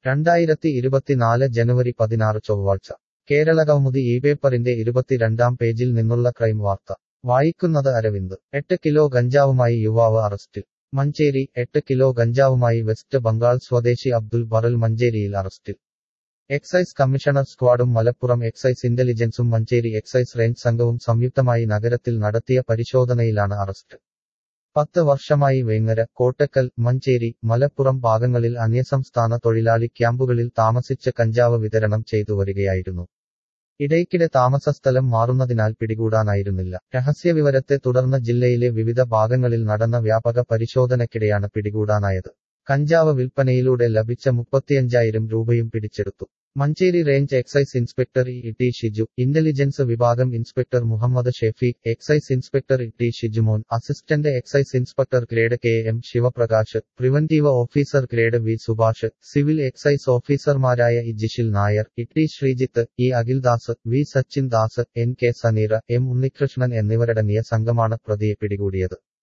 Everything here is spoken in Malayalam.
രണ്ടായിരത്തി ഇരുപത്തിനാല് ജനുവരി പതിനാറ് ചൊവ്വാഴ്ച കേരള കൗമുദി ഈ പേപ്പറിന്റെ ഇരുപത്തിരണ്ടാം പേജിൽ നിന്നുള്ള ക്രൈം വാർത്ത വായിക്കുന്നത് അരവിന്ദ് എട്ട് കിലോ ഗഞ്ചാവുമായി യുവാവ് അറസ്റ്റിൽ മഞ്ചേരി എട്ട് കിലോ ഗഞ്ചാവുമായി വെസ്റ്റ് ബംഗാൾ സ്വദേശി അബ്ദുൽ ബറൽ മഞ്ചേരിയിൽ അറസ്റ്റിൽ എക്സൈസ് കമ്മീഷണർ സ്ക്വാഡും മലപ്പുറം എക്സൈസ് ഇന്റലിജൻസും മഞ്ചേരി എക്സൈസ് റേഞ്ച് സംഘവും സംയുക്തമായി നഗരത്തിൽ നടത്തിയ പരിശോധനയിലാണ് അറസ്റ്റ് പത്ത് വർഷമായി വേങ്ങര കോട്ടക്കൽ മഞ്ചേരി മലപ്പുറം ഭാഗങ്ങളിൽ അന്യസംസ്ഥാന തൊഴിലാളി ക്യാമ്പുകളിൽ താമസിച്ച് കഞ്ചാവ് വിതരണം ചെയ്തു വരികയായിരുന്നു ഇടയ്ക്കിടെ താമസസ്ഥലം മാറുന്നതിനാൽ പിടികൂടാനായിരുന്നില്ല രഹസ്യവിവരത്തെ തുടർന്ന് ജില്ലയിലെ വിവിധ ഭാഗങ്ങളിൽ നടന്ന വ്യാപക പരിശോധനയ്ക്കിടെയാണ് പിടികൂടാനായത് കഞ്ചാവ് വിൽപ്പനയിലൂടെ ലഭിച്ച മുപ്പത്തിയഞ്ചായിരം രൂപയും പിടിച്ചെടുത്തു Manjeri range excise inspector E T Shiju intelligence വിഭാഗം inspector Muhammad Shefeeq excise inspector E T Shijumon assistant excise inspector grade K M Sivaprakash preventive officer grade V Subhash civil excise ഓഫീസർമാരായ E Jishil Nair E T Sreejith E Akhildas V Sachin Das N K Saneera M Unnikrishnan എന്നിവരടങ്ങിയ സംഘമാണ് പ്രതിയെ പിടികൂടിയത്